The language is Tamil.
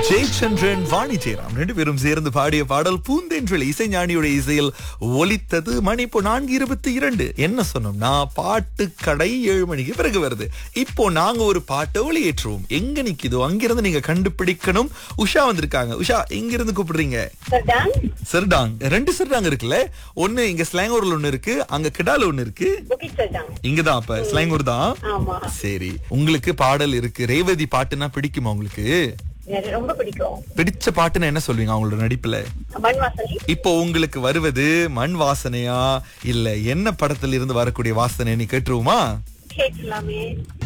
ஜெயச்சந்திரன் வாணி ஜெயராம் ரெண்டு பேரும் சேர்ந்து பாடிய பாடல் பூந்தென்றல் இசைஞானியோட இசையில் ஒலித்தது மணி இப்போ நான்கு இருபத்தி இரண்டு என்ன சொன்னோம்னா பாட்டு கடை ஏழு மணிக்கு பிறகு வருது இப்போ நாங்க ஒரு பாட்டை ஒளியேற்றுவோம் எங்க நிக்குதோ அங்கிருந்து நீங்க கண்டுபிடிக்கணும் உஷா வந்திருக்காங்க உஷா எங்க இருந்து கூப்பிடுறீங்க சர்டான் செர்டாங் ரெண்டு செர்டாங் இருக்குல்ல ஒண்ணு இங்க ஸ்லாங்கூர்ல ஒண்ணு இருக்கு அங்க கிடால ஒண்ணு இருக்கு புக்கிட் சர்டான் இங்கதான் அப்ப ஸ்லாங்கூர் தான் ஆமா சரி உங்களுக்கு பாடல் இருக்கு ரேவதி பாட்டுனா பிடிக்குமா உங்களுக்கு எனக்கு ரொம்ப பிடிக்கும் பிடிச்ச பாட்டுன்னு என்ன சொல்வீங்க அவங்களோட நடிப்புல மண் வாசனை இப்போ உங்களுக்கு வருவது மண் வாசனையா இல்ல என்ன படத்துல இருந்து வரக்கூடிய வாசனை நீ கேட்டுருவோமா கேட்கலாமே